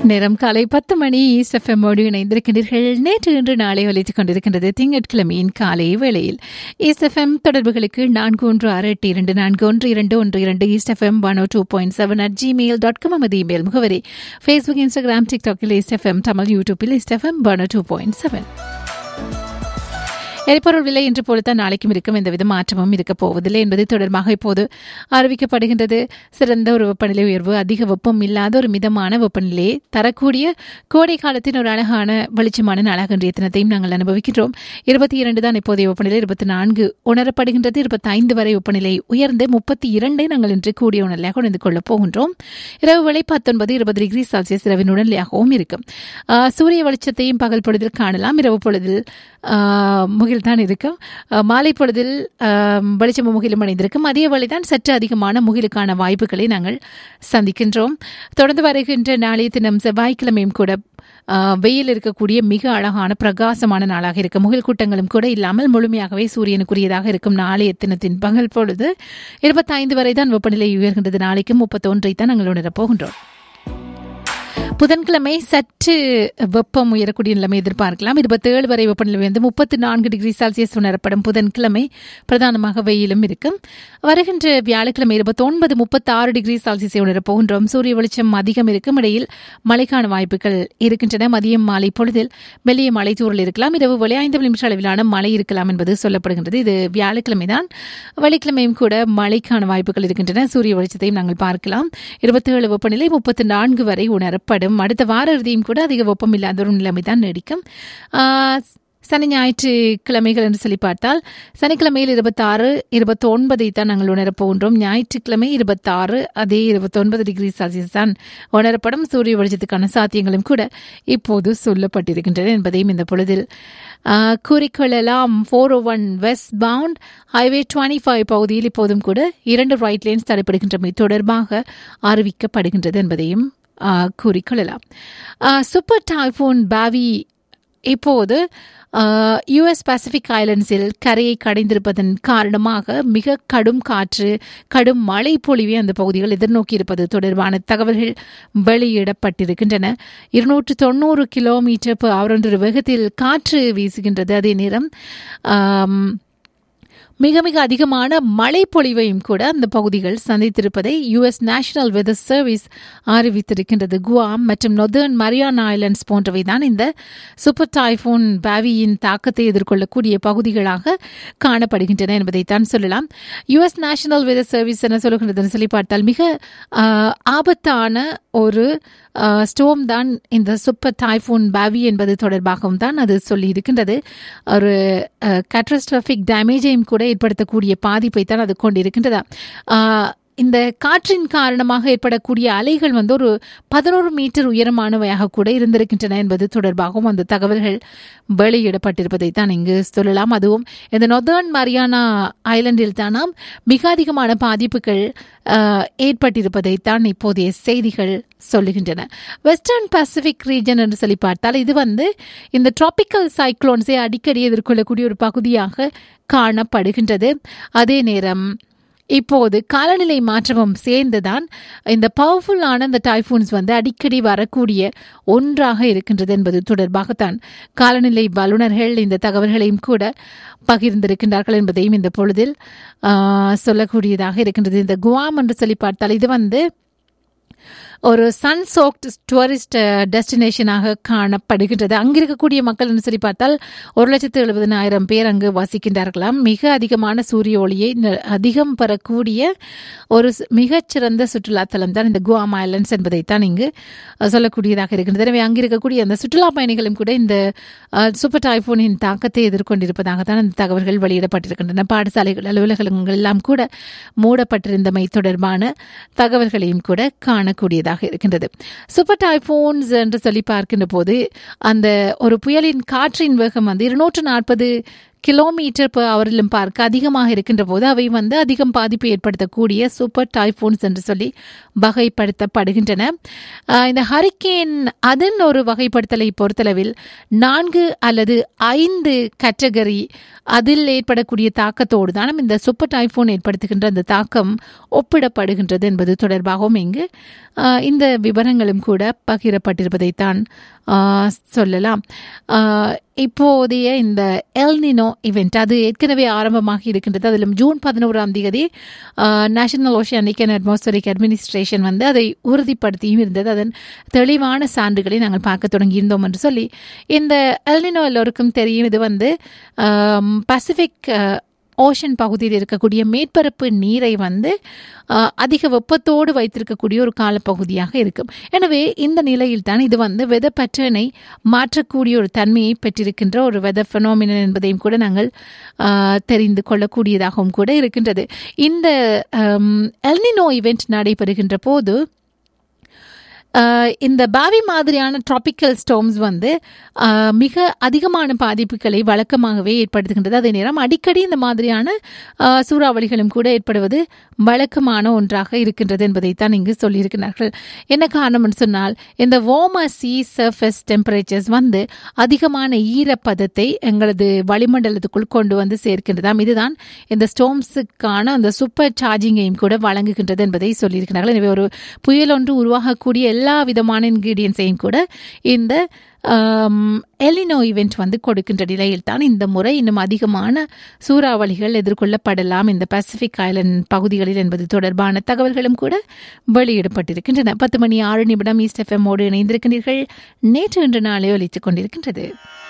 நேரம் காலை பத்து மணி ஈஸ்எஃப்எம்மோடு இணைந்திருக்கின்றீர்கள் நேற்று இன்று நாளை ஒலித்துக் கொண்டிருக்கின்றது திங்கட்கிழமையின் காலை வேளையில் ஈஸ்எஃப்எம் தொடர்புகளுக்கு நான்கு ஒன்று ஆறு எட்டு இரண்டு நான்கு ஒன்று இரண்டு ஒன்று இரண்டு Ease FM one O two point seven at Gmail dot com நமது இமெயில் முகவரி ஃபேஸ்புக் இன்ஸ்டாகிராம் டிக்டாக்கில் ஈஸ்எஃப்எம் தமிழ் யூடியூப்பில் Ease FM one O two point seven எரிபொருள் விலை இன்று போலத்தான் நாளைக்கும் இருக்கும் எந்தவித மாற்றமும் இருக்கப் போவதில்லை என்பது தொடர்பாக இப்போது அறிவிக்கப்படுகின்றது சிறந்த ஒரு வெப்பநிலை உயர்வு அதிக வெப்பம் இல்லாத ஒரு மிதமான வெப்பநிலையை தரக்கூடிய கோடை காலத்தின் ஒரு அழகான வெளிச்சமான நாளாக இன்றைய தினத்தையும் நாங்கள் அனுபவிக்கின்றோம் இருபத்தி இரண்டு தான் இப்போதைய வெப்பநிலை இருபத்தி நான்கு உணரப்படுகின்றது இருபத்தி ஐந்து வரை வெப்பநிலை உயர்ந்து முப்பத்தி இரண்டை நாங்கள் இன்று கூடிய உணர்நிலையாக உணர்ந்து கொள்ளப் போகின்றோம் இரவு வேளை பத்தொன்பது இருபது டிகிரி செல்சியஸ் இரவின் உணர்நிலையாகவும் இருக்கும் ஆஹ் சூரிய வெளிச்சத்தையும் பகல் பொழுதில் காணலாம் இரவு பொழுதில் ஆஹ் முகில் தான் இருக்கும் ஆஹ் மாலை பொழுதில் ஆஹ் வெளிச்சம் முகிலும் அடைந்திருக்கும் மதிய வேளை தான் சற்று அதிகமான முகிலுக்கான வாய்ப்புகளை நாங்கள் சந்திக்கின்றோம் தொடர்ந்து வருகின்ற நாளைய தினம் செவ்வாய்க்கிழமையும் கூட ஆஹ் வெயில் இருக்கக்கூடிய மிக அழகான பிரகாசமான நாளாக இருக்கும் முகில் கூட்டங்களும் கூட இல்லாமல் முழுமையாகவே சூரியனுக்குரியதாக இருக்கும் நாளைய தினத்தின் பகல் பொழுது இருபத்தைந்து வரை தான் வெப்பநிலை உயர்கின்றது நாளைக்கு முப்பத்தொன்றை தான் நாங்கள் உணரப் போகின்றோம் புதன்கிழமை சற்று வெப்பம் உயரக்கூடிய நிலைமை எதிர்பார்க்கலாம் இருபத்தேழு வரை வெப்பநிலை வந்து முப்பத்தி நான்கு டிகிரி செல்சியஸ் உணரப்படும் புதன்கிழமை பிரதானமாக வெயிலும் இருக்கும் வருகின்ற வியாழக்கிழமை இருபத்தொன்பது முப்பத்தி ஆறு டிகிரி செல்சியஸை உணரப் போகின்றோம் சூரிய வெளிச்சம் அதிகம் இருக்கும் இடையில் மழைக்கான வாய்ப்புகள் இருக்கின்றன மதியம் மாலை பொழுதில் மெல்லிய மழை தூரல் இருக்கலாம் இரவு வேளை ஐந்து நிமிஷ அளவிலான மழை இருக்கலாம் என்பது சொல்லப்படுகின்றது இது வியாழக்கிழமை தான் வெள்ளிக்கிழமையும் கூட மழைக்கான வாய்ப்புகள் இருக்கின்றன சூரிய வெளிச்சத்தையும் நாங்கள் பார்க்கலாம் இருபத்தேழு வெப்பநிலை முப்பத்தி நான்கு வரை உணரப்படும் ஏற்படும் அடுத்த வார இறுதியும் கூட அதிக வெப்பம் இல்லாத ஒரு நிலைமை தான் நீடிக்கும் சனி ஞாயிற்றுக்கிழமைகள் என்று சொல்லி பார்த்தால் சனிக்கிழமையில் இருபத்தாறு இருபத்தி ஒன்பதை தான் நாங்கள் உணரப் போகின்றோம் ஞாயிற்றுக்கிழமை இருபத்தாறு அதே இருபத்தொன்பது டிகிரி செல்சியஸ் தான் உணரப்படும் சூரிய வெளிச்சத்துக்கான சாத்தியங்களும் கூட இப்போது சொல்லப்பட்டிருக்கின்றன என்பதையும் இந்த பொழுதில் கூறிக்கொள்ளலாம் four O one westbound highway twenty five பகுதியில் இப்போதும் கூட இரண்டு ரைட் லேன்ஸ் தடைப்படுகின்றமை தொடர்பாக அறிவிக்கப்படுகின்றது என்பதையும் கூறிக்கொள்ளலாம் சூப்பர் டைஃபோன் பாவி இப்போது யுஎஸ் பசிபிக் ஐலண்ட்ஸில் கரையை கடைந்திருப்பதன் காரணமாக மிக கடும் காற்று கடும் மழை பொழிவை அந்த பகுதிகள் எதிர்நோக்கியிருப்பது தொடர்பான தகவல்கள் வெளியிடப்பட்டிருக்கின்றன இருநூற்று தொண்ணூறு கிலோமீட்டர் அவர் என்ற வேகத்தில் காற்று வீசுகின்றது அதே நேரம் மிக மிக அதிகமான மழை பொழிவையும் கூட அந்த பகுதிகள் சந்தித்திருப்பதை யுஎஸ் நேஷனல் வெதர் சர்வீஸ் அறிவித்திருக்கின்றது குவாம் மற்றும் நொதர்ன் மரியானா ஐலண்ட்ஸ் போன்றவை தான் இந்த சூப்பர் டைஃபோன் பாவியின் தாக்கத்தை எதிர்கொள்ளக்கூடிய பகுதிகளாக காணப்படுகின்றன என்பதைத்தான் சொல்லலாம் யுஎஸ் நேஷனல் வெதர் சர்வீஸ் என்ன சொல்லுகின்றதுன்னு சொல்லி பார்த்தால் மிக ஆபத்தான ஒரு ஸ்டோம் தான் இந்த சூப்பர் டைஃபோன் பாவி என்பது தொடர்பாகவும் தான் அது சொல்லி இருக்கின்றது ஒரு கேட்ரஸ்ட்ராஃபிக் டேமேஜையும் கூட ஏற்படுத்தக்கூடிய பாதிப்பை தான் அது கொண்டிருக்கின்றதா இந்த காற்றின் காரணமாக ஏற்படக்கூடிய அலைகள் வந்து ஒரு பதினோரு மீட்டர் உயரமானவையாக கூட இருந்திருக்கின்றன என்பது தொடர்பாகவும் அந்த தகவல்கள் வெளியிடப்பட்டிருப்பதை தான் இங்கு சொல்லலாம் அதுவும் இந்த நொதர்ன் மரியானா ஐலண்டில் தானாம் மிக அதிகமான பாதிப்புகள் ஏற்பட்டிருப்பதை தான் இப்போதைய செய்திகள் சொல்லுகின்றன வெஸ்டர்ன் பசிபிக் ரீஜன் என்று சொல்லி பார்த்தால் இது வந்து இந்த டிராபிக்கல் சைக்ளோன்ஸை அடிக்கடி எதிர்கொள்ளக்கூடிய ஒரு பகுதியாக காணப்படுகின்றது அதே நேரம் இப்போது காலநிலை மாற்றமும் சேர்ந்துதான் இந்த பவர்ஃபுல்லான இந்த டைஃபூன்ஸ் வந்து அடிக்கடி வரக்கூடிய ஒன்றாக இருக்கின்றது என்பது தொடர்பாகத்தான் காலநிலை வல்லுநர்கள் இந்த தகவல்களையும் கூட பகிர்ந்திருக்கின்றார்கள் என்பதையும் இந்த பொழுதில் சொல்லக்கூடியதாக இருக்கின்றது இந்த குவாம் என்று சொல்லி பார்த்தால் இது வந்து ஒரு சன் சோக்ட் டூரிஸ்ட் டெஸ்டினேஷனாக காணப்படுகின்றது அங்கு இருக்கக்கூடிய மக்கள் என்று சொல்லி பார்த்தால் ஒரு லட்சத்து எழுபதனாயிரம் பேர் அங்கு வசிக்கின்றார்களாம் மிக அதிகமான சூரிய ஒளியை அதிகம் பெறக்கூடிய ஒரு மிகச்சிறந்த சுற்றுலாத்தலம் தான் இந்த குவாம் ஐலண்ட்ஸ் என்பதைத்தான் இங்கு சொல்லக்கூடியதாக இருக்கின்றது எனவே அங்கு இருக்கக்கூடிய அந்த சுற்றுலா பயணிகளும் கூட இந்த சூப்பர் டைஃபோனின் தாக்கத்தை எதிர்கொண்டிருப்பதாக தான் அந்த தகவல்கள் வெளியிடப்பட்டிருக்கின்றன பாடசாலைகள் அலுவலகங்கள் எல்லாம் கூட மூடப்பட்டிருந்தமை தொடர்பான தகவல்களையும் கூட காணக்கூடியதாக உள்ளதாக இருக்கின்றது சூப்பர் டைஃபோன்ஸ் என்று சொல்லி பார்க்கின்ற போது அந்த ஒரு புயலின் காற்றின் வேகம் வந்து இருநூற்று நாற்பது கிலோமீட்டர் per அவரிலும் பார்க்க அதிகமாக இருக்கின்ற போது அவை வந்து அதிகம் பாதிப்பு ஏற்படுத்தக்கூடிய சூப்பர் டைஃபோன்ஸ் என்று சொல்லி வகைப்படுத்தப்படுகின்றன ஆஹ் இந்த ஹரிக்கேன் அதன் ஒரு வகைப்படுத்தலை பொறுத்தளவில் நான்கு அல்லது ஐந்து கேட்டகரி அதில் ஏற்படக்கூடிய தாக்கத்தோடு தான் இந்த சூப்பர் டைஃபோன் ஏற்படுத்துகின்ற அந்த தாக்கம் ஒப்பிடப்படுகின்றது என்பது தொடர்பாகவும் இங்கு ஆஹ் இந்த விவரங்களும் கூட பகிரப்பட்டிருப்பதைத்தான் ஆஹ் சொல்லலாம் ஆஹ் இப்போதைய இந்த எல்னினோ இவெண்ட் அது ஏற்கனவே ஆரம்பமாகி இருக்கின்றது அதிலும் ஜூன் பதினோராம் தேதி national oceanic and atmospheric administration வந்து அதை உறுதிப்படுத்தியும் இருந்தது அதன் தெளிவான சான்றுகளை நாங்கள் பார்க்க தொடங்கியிருந்தோம் என்று சொல்லி இந்த எல்னினோ எல்லோருக்கும் தெரியும் இது வந்து பசிபிக் ஓஷன் பகுதியில் இருக்கக்கூடிய மேற்பரப்பு நீரை வந்து ஆஹ், அதிக வெப்பத்தோடு வைத்திருக்கக்கூடிய ஒரு காலப்பகுதியாக இருக்கும் எனவே இந்த நிலையில் தான் இது வந்து வெத பேட்டர்னை மாற்றக்கூடிய ஒரு தன்மையை பெற்றிருக்கின்ற ஒரு வெத ஃபெனோமினன் என்பதையும் கூட நாங்கள் ஆஹ், தெரிந்து கொள்ளக்கூடியதாகவும் கூட இருக்கின்றது இந்த எல்னினோ இவெண்ட் நடைபெறுகின்ற போது ஆஹ் இந்த பாவி மாதிரியான ட்ராபிக்கல் ஸ்டோம்ஸ் வந்து ஆஹ் மிக அதிகமான பாதிப்புகளை வழக்கமாகவே ஏற்படுத்துகின்றது அதே நேரம் அடிக்கடி இந்த மாதிரியான ஆஹ் சூறாவளிகளும் கூட ஏற்படுவது வழக்கமான ஒன்றாக இருக்கின்றது என்பதைத்தான் இங்கு சொல்லியிருக்கிறார்கள் என்ன காரணம்னு சொன்னால் இந்த வார்மர் சி சர்ஃபேஸ் டெம்பரேச்சர்ஸ் வந்து அதிகமான ஈரப்பதத்தை எங்களது வளிமண்டலத்துக்குள் கொண்டு வந்து சேர்க்கின்றதாம் இதுதான் இந்த ஸ்டோம்ஸுக்கான அந்த சூப்பர் சார்ஜிங்கையும் கூட வழங்குகின்றது என்பதை சொல்லியிருக்கிறார்கள் எனவே ஒரு புயல் ஒன்று உருவாகக்கூடிய எல்லா விதமான இன்கிரீடியன்ஸையும் கூட இந்த எலினோ இவெண்ட் வந்து கொடுக்கின்ற நிலையில் தான் இந்த முறை இன்னும் அதிகமான சூறாவளிகள் எதிர்கொள்ளப்படலாம் இந்த பசிபிக் ஐலண்ட் பகுதிகளில் என்பது தொடர்பான தகவல்களும் கூட வெளியிடப்பட்டிருக்கின்றன பத்து மணி ஆறு நிமிடம் ஈஸ்ட் எஃப்எம்மோடு இணைந்திருக்கின்றீர்கள் நேற்று இன்று நாளே ஒலித்துக் கொண்டிருக்கின்றது